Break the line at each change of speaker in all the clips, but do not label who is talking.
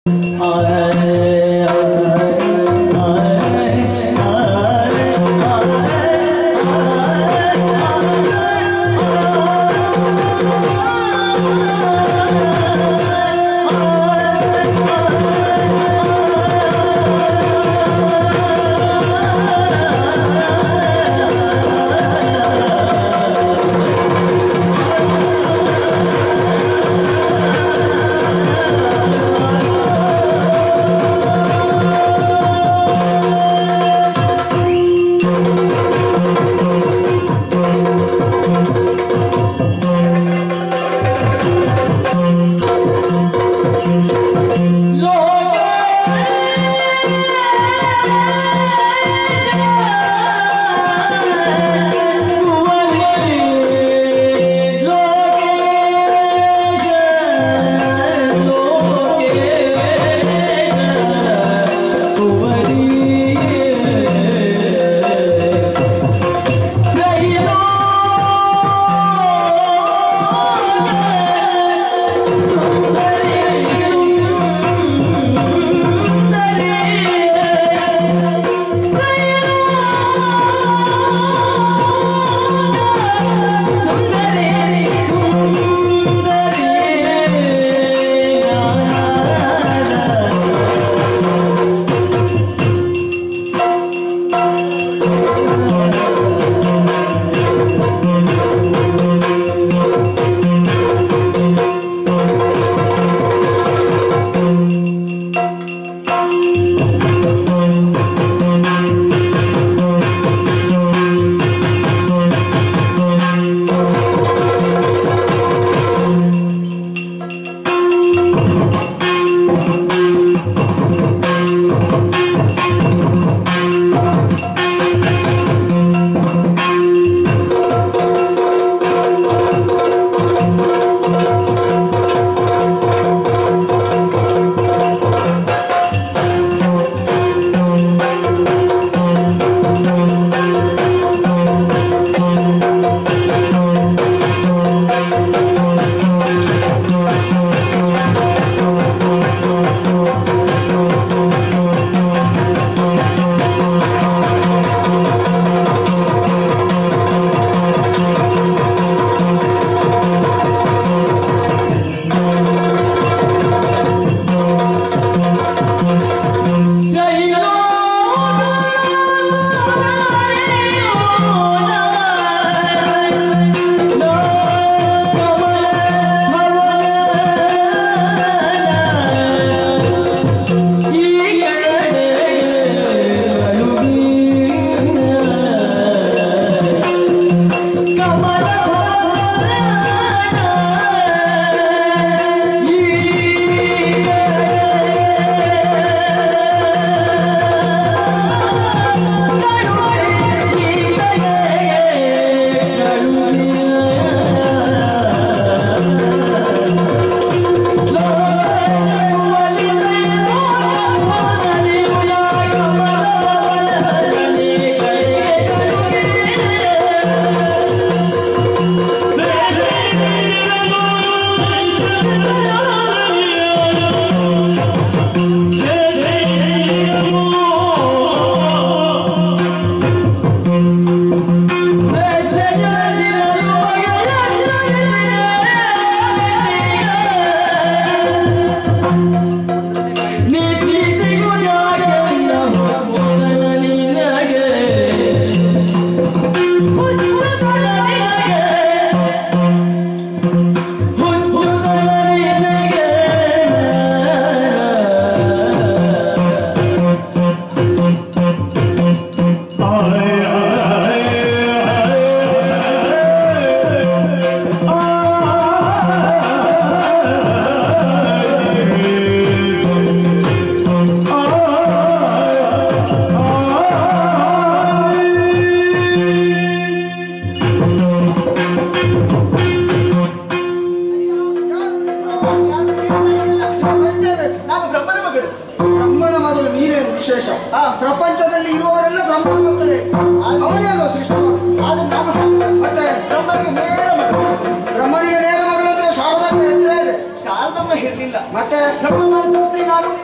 ನಾನು ಬ್ರಹ್ಮನ ಮಗಳು
ಬ್ರಹ್ಮನ ಮಗಳು ನೀನೇನು ವಿಶೇಷ
ಹಾ.
ಪ್ರಪಂಚದಲ್ಲಿ ಇರುವವರೆಲ್ಲ ಬ್ರಹ್ಮನ ಮಕ್ಕಳೇ ಅವನೇ ಅಲ್ವಾ ಸೃಷ್ಟಿ ಮಾಡಿದ್ದು?
ಆದ್ರೆ ನಾನು
ಮತ್ತೆ
ಬ್ರಹ್ಮನಿಗೆ ನೇರ ಮಗಳು
ಬ್ರಹ್ಮನಿಗೆ ನೇರ ಮಗಳು ಅಂದ್ರೆ ಶಾರದಾ ಹತ್ತಿರ ಇದೆ
ಶಾರದಮ್ಮ ಇರ್ಲಿಲ್ಲ
ಮತ್ತೆ
ಬ್ರಹ್ಮ ಮಾಡಿದ ನಾನು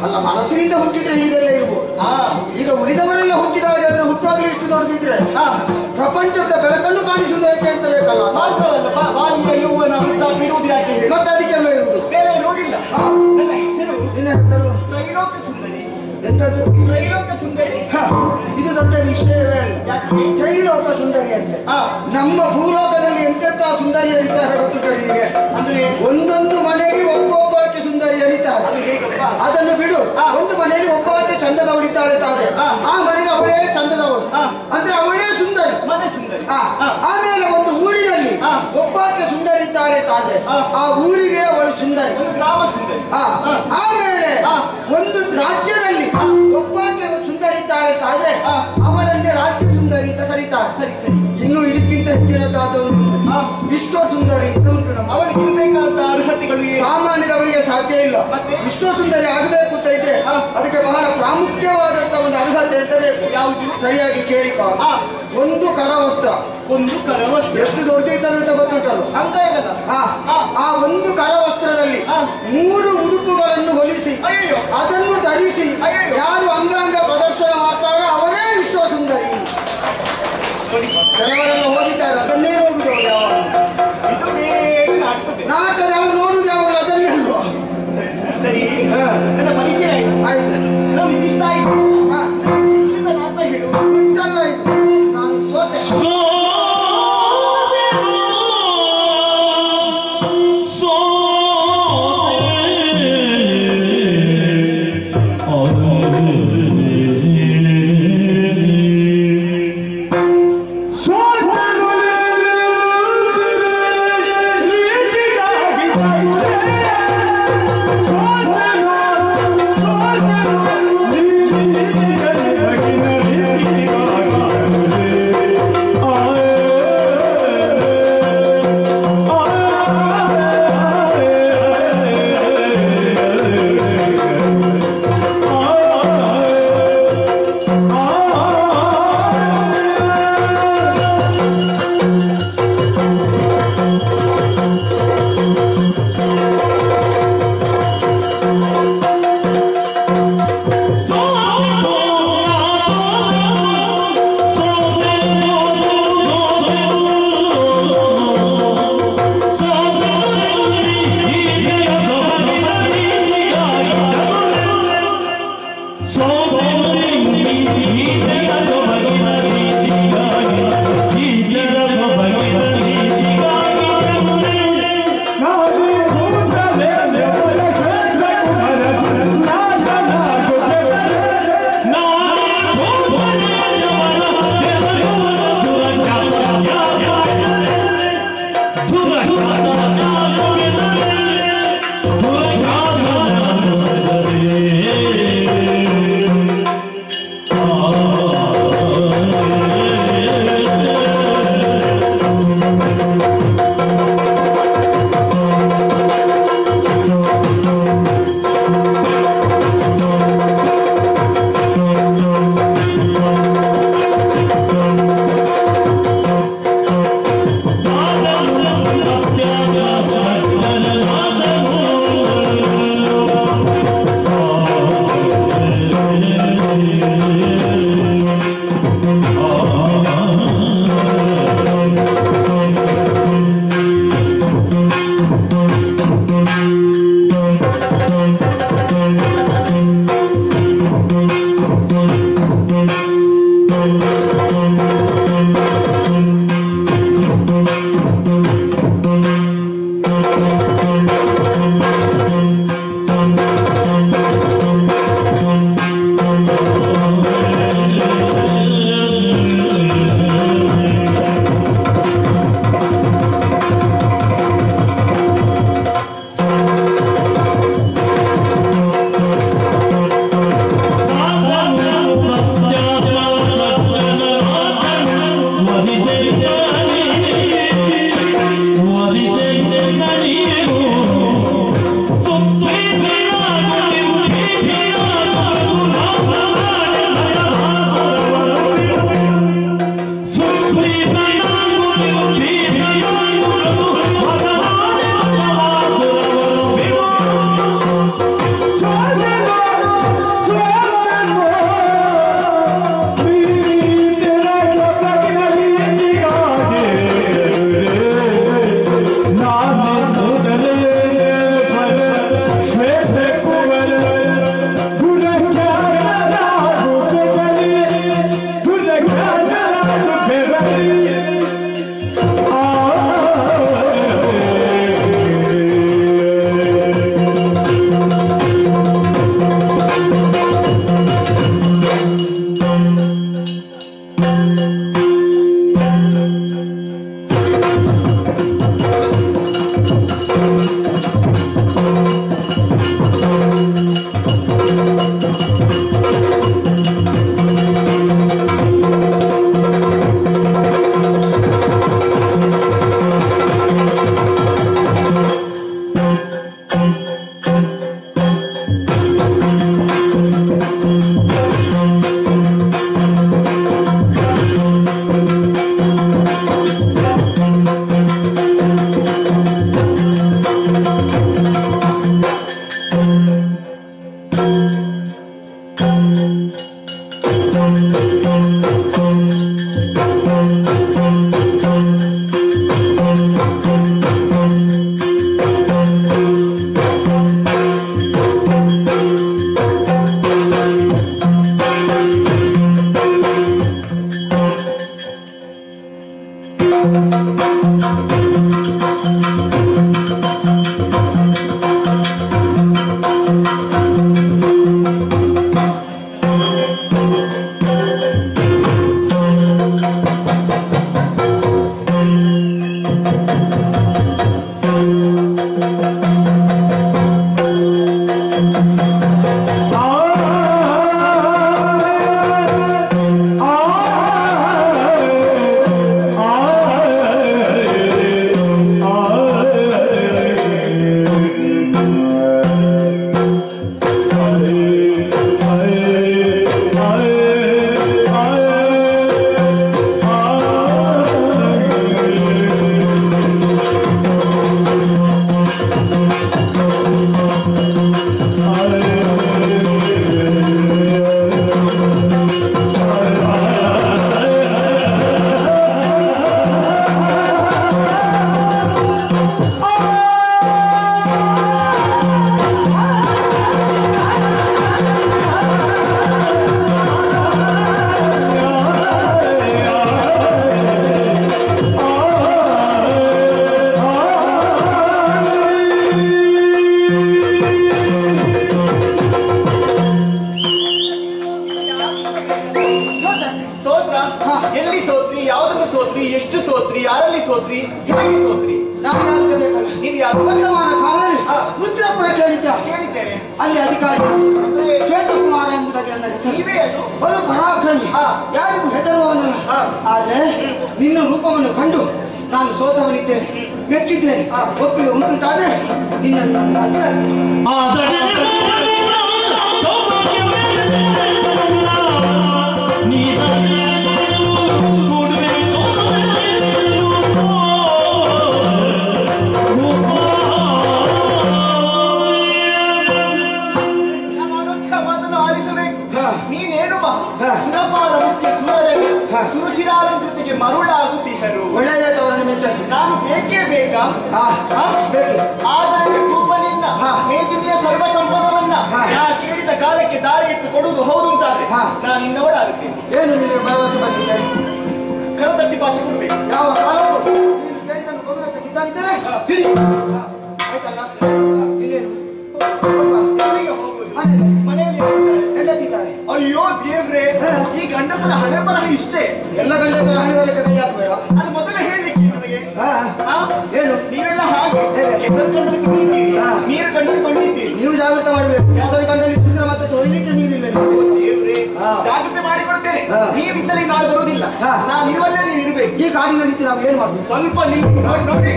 ಅಲ್ಲ ಮನಸ್ಸಿನಿಂದ ಹುಟ್ಟಿದ್ರೆ ಹೀಗೆಲ್ಲ ಇರ್ಬೋದು
ಹಾ
ಈಗ ಉಳಿದವರೆಲ್ಲ ಹುಟ್ಟಿದವರಾದ್ರೆ ಹುಟ್ಟುವಾಗಲೂ ಇಷ್ಟು ದೊಡ್ಡದಿದ್ರೆ
ಹಾ
ಪ್ರಪಂಚದ ಬೆಳಕನ್ನು ಕಾಣಿಸುವುದು ಏಕೆ ಅಂತ ಬೇಕಲ್ಲ
ಮಾತ್ರವಲ್ಲ ಬಾ- ಬಾಲ್ಯ ಯೌವನ ವೃದ್ಧಾಪ್ಯ ಇರುವುದು ಯಾಕೆ ಹೇಳಿ
ಮತ್ತೆ ಅದಕ್ಕೆಲ್ಲ ಇರುವುದು
ಬೇರೆ ನೋಡಿಲ್ಲ
ಹಾ.
ನನ್ನ ಹೆಸರು
ನಿನ್ನ ಹೆಸರು
ತ್ರೈಲೋಕ ಸುಂದರಿ
ಎಂತದ್ದು
ತ್ರೈಲೋಕ ಸುಂದರಿ
ಹ, ಇದು ದೊಡ್ಡ ವಿಷಯವೇ ಅಲ್ಲ
ಯಾಕೆ
ತ್ರೈಲೋಕ ಸುಂದರಿ ಅಂತೆ
ಹಾ
ನಮ್ಮ ಭೂಲೋಕದಲ್ಲಿ ಎಂತೆಂತ ಸುಂದರಿಯರಿದ್ದಾರೆ ಗೊತ್ತುಂಟ ನಿಮಗೆ
ಅಂದ್ರೆ
ಒಂದೊಂದು ಮನೆಯಲ್ಲಿ ಒಬ್ಬೊಬ್ಬಾಕೆ ಸುಂದರಿಯರಿದ್ದಾರೆ
ಅದು ಹೇಗಪ್ಪ
ಅದನ್ನು ಬಿಡು
ಹಾ.
ಒಂದು ಮನೆಯಲ್ಲಿ ಒಬ್ಬಾಕೆ ಚಂದದವಳಿದ್ದಾಳೆ ತಾದ್ರೆ
ಹಾ.
ಆ ಮನೆಗೆ ಅವಳೇ ಚಂದದವಳು
ಹಾ.
ಅಂದ್ರೆ ಅವಳೇ ಸುಂದರಿ
ಮನೆ ಸುಂದರಿ
ಆ,
ಹಾ.
ಆಮೇಲೆ ಒಂದು ಊರಿನಲ್ಲಿ
ಹಾ.
ಒಬ್ಬಾಕೆ ಸುಂದರಿ ಇದ್ದಾಳೆ ತಾದ್ರೆ
ಹಾ.
ಆ ಊರಿಗೆ ಅವಳು ಸುಂದರಿ
ಒಂದು ಗ್ರಾಮ ಸುಂದರಿ
ಆ,
ಹಾ.
ಆಮೇಲೆ
ಹಾ.
ಒಂದು ರಾಜ್ಯದಲ್ಲಿ
ಹಾ.
ಒಬ್ಬಾಕೆ ಸುಂದರಿ ಇದ್ದಾಳೆ ತಾದ್ರೆ
ಹಾ.
ಅವಳನ್ನೇ ರಾಜ್ಯ ಸುಂದರಿ ಅಂತ ಕರೀತಾರೆ
ಸರಿ ಸರಿ
ಇನ್ನು ಇದಕ್ಕಿಂತ ಹೆಚ್ಚಿನದಾದ ಒಂದು
ಹಾ.
ವಿಶ್ವ ಸುಂದರಿ ಅಂತ ಉಂಟು ನಮ್ಮ
ಅವಳಿಗೆ ಇರಬೇಕಾದ ಅರ್ಹತೆಗಳು ಏನು
ಸಾಮಾನ್ಯದವರಿಗೆ ಸಾಧ್ಯ ಇಲ್ಲ
ಮತ್ತೆ?
ವಿಶ್ವ ಸುಂದರಿ ಆಗಬೇಕು ಅಂತ ಇದ್ರೆ
ಹಾ.
ಅದಕ್ಕೆ ಬಹಳ ಪ್ರಾಮುಖ್ಯವಾದಂತ ಒಂದು ಅರ್ಹತೆ ಅಂತ ಬೇಕು
ಯಾವುದು
ಸರಿಯಾಗಿ ಕೇಳಿಕೊ
ಹಾ.
ಒಂದು ಕರವಸ್ತ್ರ
ಒಂದು ಕರವಸ್ತ್ರ
ಎಷ್ಟು ದೊಡ್ಡದಿರ್ತದೆ ಅಂತ ಗೊತ್ತುಂಟಲ್ಲ
ಅಂಗೈಗಲ್ಲ
ಆ,
ಹಾ.
ಆ ಒಂದು ಕರವಸ್ತ್ರದಲ್ಲಿ
ಹಾ.
ಮೂರು ಉಡುಪುಗಳನ್ನು ಹೊಲಿಸಿ
ಅಯ್ಯೋ
ಅದನ್ನು ಧರಿಸಿ
ಅಯ್ಯಯ್ಯೋ.
ಯಾರು ಅಂಗಾಂಗ ಪ್ರದರ್ಶನ ಮಾಡ್ತಾರೋ ಅವರೇ ವಿಶ್ವ ಸುಂದರಿ
ನೋಡಿ
ಕೆಲವರೆಲ್ಲ ಹೋಗಿದ್ದಾರೆ ಅದನ್ನೇ ನೋಡುದವರು ಯಾವಾಗ
ಇದು ಬೇಗ ನಾಟ್ತದೆ
ನಾಟಕ ಯಾರು ನೋಡುದು ಯಾವಾಗ ಅದನ್ನೇ ಅಲ್ವಾ
ಸರಿ
ಹಾ.
ನನ್ನ ಪರಿಚಯ ಆಯ್ತು
ಆಯ್ತು
ನನಗೆ ಇಷ್ಟ ಆಯ್ತು
ಹಾ
ಇಷ್ಟದ ನಾಟ ಹೇಳು
ಚಂದ ಆಯ್ತು ನಾನು ಸೋತೆ
ಸೋತ
ಹೇಗೆ ಸೋತ್ರಿ
ನಾನು ಯಾಕೆ ಬೇಕಲ್ಲ
ನೀವು ಯಾರು
ವರ್ತಮಾನ ಕಾಲದಲ್ಲಿ
ಹಾ.
ರುದ್ರಪುರ ಕೇಳಿದ್ದ
ಕೇಳಿದ್ದೇನೆ
ಅಲ್ಲಿ ಅಧಿಕಾರಿ
ಅಂದ್ರೆ
ಶ್ವೇತಕುಮಾರ ಎಂಬುದಾಗಿ ನನ್ನ ಹೆಸರು
ನೀವೇ ಅದು
ಬಲು ಪರಾಕ್ರಮಿ
ಹಾ.
ಯಾರಿಗೂ ಹೆದರುವವನಲ್ಲ
ಹಾ.
ಆದ್ರೆ ನಿನ್ನ ರೂಪವನ್ನು ಕಂಡು ನಾನು ಸೋತವನಿದ್ದೇನೆ ಮೆಚ್ಚಿದ್ದೇನೆ ಒಪ್ಪಿಗೆ ಉಂಟಾದ್ರೆ ನಿನ್ನ ಮದುವೆ ಆಗಿದೆ.
ನಾನು ಆಡುವಂತಹ ಮಾತನ್ನು ಆಲಿಸಬೇಕು
ಹಾ.
ನೀನೇನು ಬಾ
ಹಾ.
ಸುರಪಾಲ ಮುಖ್ಯ ಸುರರಲ್ಲಿ
ಹಾ.
ಸುರುಚಿರಾಲಂಕೃತಿಗೆ ಮರುಳಾಗುತ್ತಿದ್ದರು
ಒಳ್ಳೆಯದಾಯ್ತು ಅವರನ್ನು ಮೆಚ್ಚಿ
ನಾನು ಬೇಕೇ ಬೇಕಾ
ಹಾ
ಹಾ?
ಬೇಕು
ಆದರೆ ಕೂಪನಿನ್ನ
ಹಾ.
ಮೇದಿನಿಯ ಸರ್ವ ಸಂಪದವನ್ನ
ಹಾ.
ನಾ ಕೇಳಿದ ಕಾಲಕ್ಕೆ ದಾರಿ ಇಟ್ಟು ಕೊಡುವುದು ಹೌದು ಅಂತಾದ್ರೆ
ಹಾ.
ನಾನು ನಿನ್ನವಳಾಗುತ್ತೇನೆ
ಏನು ನಿನಗೆ ಭರವಸೆ ಬಂದಿದೆ
ಕರತಟ್ಟಿ ಭಾಷೆ ಕೊಡ್ಬೇಕು
ಯಾವ ಕಾಲಕ್ಕೂ ನೀನು ಕೇಳಿದ್ದನ್ನು ಕೊಡುವುದಕ್ಕೆ ಸಿದ್ಧನಿದ್ದೇನೆ
ಹಾ.
ಹಿಡಿ ಆಯ್ತಲ್ಲ ಇನ್ನೇನು ಹೋಗುವ.
ಎಲ್ಲಿಗೆ ಹೋಗುವುದು?
ಮನೆಗೆ.
ಮನೆಯಲ್ಲಿ ಇರ್ತಾರೆ.
ಹೆಂಡತಿದ್ದಾಳೆ
ಅಯ್ಯೋ ದೇವ್ರೆ
ಹಾ.
ಈ ಗಂಡಸರ ಹಣೆ ಬರಹ ಇಷ್ಟೇ
ಎಲ್ಲ ಗಂಡಸರ ಹಣಿವರಕ್ಕೆ ಕೈ ಹಾಕಬೇಡ
ಅದು ಮೊದಲೇ ಹೇಳಲಿಕ್ಕೆ ನನಗೆ
ಹಾ
ಹಾ?
ಏನು
ನೀವೆಲ್ಲ ಹಾಗೆ
ಹೇಗೆ?
ಹೆಸರು ಕಂಡಲ್ಲಿ ಕುಣಿತೀರಿ
ಹಾ.
ನೀರು ಕಂಡಲ್ಲಿ ಕೊಂಡಿದ್ದೀರಿ
ನೀವು ಜಾಗೃತ ಮಾಡಬೇಕು ಯಾವ್ದಾದ್ರು ಕಂಡಲ್ಲಿ ಕುಡಿದ್ರೆ ಮತ್ತೆ ತೊಳಿಲಿಕ್ಕೆ ನೀರಿಲ್ಲ ನಿಮಗೆ.
ದೇವ್ರೆ
ಹಾ.
ಜಾಗ್ರತೆ ಮಾಡಿಕೊಡ್ತೇನೆ
ಹಾ.
ನೀವಿದ್ದಲ್ಲಿ ನಾಳೆ ಬರುವುದಿಲ್ಲ
ಹಾ.
ನಾನು ಇರುವಲ್ಲೇ ನೀವು ಇರ್ಬೇಕು
ಈ ಕಾಡಿನಲ್ಲಿ ಇದ್ದು ನಾವು ಏನು ಮಾಡ್ಬೇಕು
ಸ್ವಲ್ಪ ನಿಲ್ ನೋಡಿ ನೋಡಿ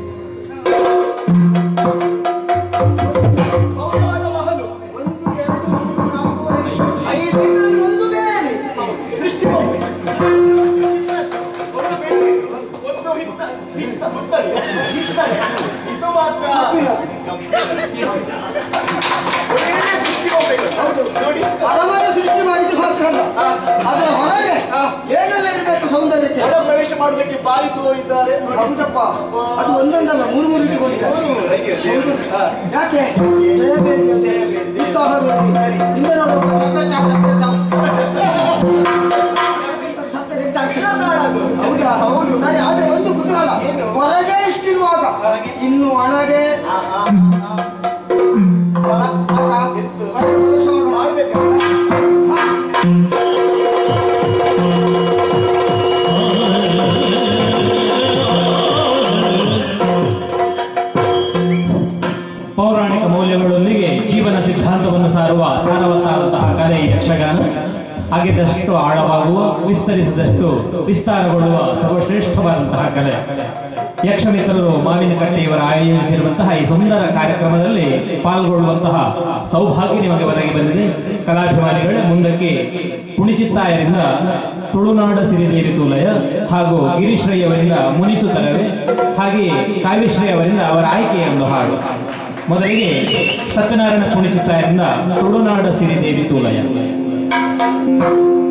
ಭವ್ಯವಾದ ಮಹಲು
ಒಂದು ಎರಡು ಮೂರು ನಾಲ್ಕು ಐದು
ಐದು
ಐದರಲ್ಲಿ ಒಂದು ಬೇರೆ
ದೃಷ್ಟಿ ಬೊಮ್ಮೆ. ಒಂದು ಬೆಳ್ಳಿ, ಒಂದು ಹಿತ್ತ ಹಿತ್ತ ಹುತ್ತಳಿ, ಹಿತ್ತಳೆ. ಇದು ಮಾತ್ರ ಒಳ್ಳೆ ದೃಷ್ಟಿ ಬೊಮ್ಮೆಗಳು.
ಹೌದು
ನೋಡಿ
ಅರಮನೆ ಸೃಷ್ಟಿ ಮಾಡಿದ್ದು ಮಾತ್ರ ಅಲ್ಲ
ಹಾ.
ಅದರ ಹೊರಗೆ
ಹಾ.
ಏನೆಲ್ಲ ಇರಬೇಕು ಸೌಂದರ್ಯಕ್ಕೆ
ಒಳ ಪ್ರವೇಶ ಮಾಡೋದಕ್ಕೆ ಬಾರಿಸುವ ಇದ್ದಾರೆ ನೋಡಿ.
ಹೌದಪ್ಪ ಅದು ಒಂದೊಂದಲ್ಲ ಮೂರು ಮೂರು ಇಟ್ಟುಕೊಂಡಿದ್ದಾರೆ
ಮೂರು ಹೇಗೆ?
ಹೌದು.
ಹಾ.
ಯಾಕೆ ಜಯಬೇರಿ ಅಂತ.
ಜಯಬೇರಿ.
ಉತ್ಸಾಹ ಬೇರಿ. ಹಿಂದೆ ನೋಡು, ಚಪ್ಪ ಚಾಪ ಚಾಪ. ಶಬ್ದ ಹೇಳ್ತಾರೆ.
ಕನ್ನಡ
ಹೌದಾ
ಹೌದು.
ಸರಿ ಆದ್ರೆ ಒಂದು ಕುತೂಹಲ
ಏನು?
ಹೊರಗೆ ಇಷ್ಟಿರುವಾಗ ಇನ್ನು ಒಳಗೆ
ಆ, ಆ, ಆ.
ಸಾ- ಸಾಕಾ?
ಎತ್ತು.
ಹೊರಗೆ ಪ್ರವೇಶ ಮಾಡೋಣ.
ಮಾಡ್ಬೇಕಲ್ಲ?
ಹಾ.
ಪೌರಾಣಿಕ ಮೌಲ್ಯಗಳೊಂದಿಗೆ ಜೀವನ ಸಿದ್ಧಾಂತವನ್ನು ಸಾರುವ ಸಾರವತ್ತಾದಂತಹ ಕಲೆ ಈ ಯಕ್ಷಗಾನ ಆಗಿದ್ದಷ್ಟು ಆಳವಾಗುವ ವಿಸ್ತರಿಸಿದಷ್ಟು ವಿಸ್ತಾರಗೊಳ್ಳುವ ಸರ್ವಶ್ರೇಷ್ಠವಾದಂತಹ ಕಲೆ ಯಕ್ಷಮಿತ್ರರು ಮಾವಿನಕಟ್ಟೆ ಇವರ ಆಯೋಜಿಸಿರುವಂತಹ ಈ ಸುಂದರ ಕಾರ್ಯಕ್ರಮದಲ್ಲಿ ಪಾಲ್ಗೊಳ್ಳುವಂತಹ ಸೌಭಾಗ್ಯ ನಿಮಗೆ ಒದಗಿ ಬಂದಿದೆ ಕಲಾಭಿಮಾನಿಗಳು ಮುಂದಕ್ಕೆ ಕುಣಿಚಿತ್ತಾಯರಿಂದ ತುಳುನಾಡ ಸಿರಿನೀರಿ ತೂಲಯ ಹಾಗೂ ಗಿರೀಶ್ ರೈ ಅವರಿಂದ ಮುನಿಸುತ್ತಲವೇ ಹಾಗೆಯೇ ಕಾವ್ಯಶ್ರೀ ಅವರಿಂದ ಅವರ ಆಯ್ಕೆಯ ಒಂದು ಹಾಡು ಮೊದಲಿಗೆ ಸತ್ಯನಾರಾಯಣ ಕುಣಿಚಿತ್ತಾಯರಿಂದ ತುಳುನಾಡ ಸಿರಿದೇವಿ ತೂಲಯ
ಆ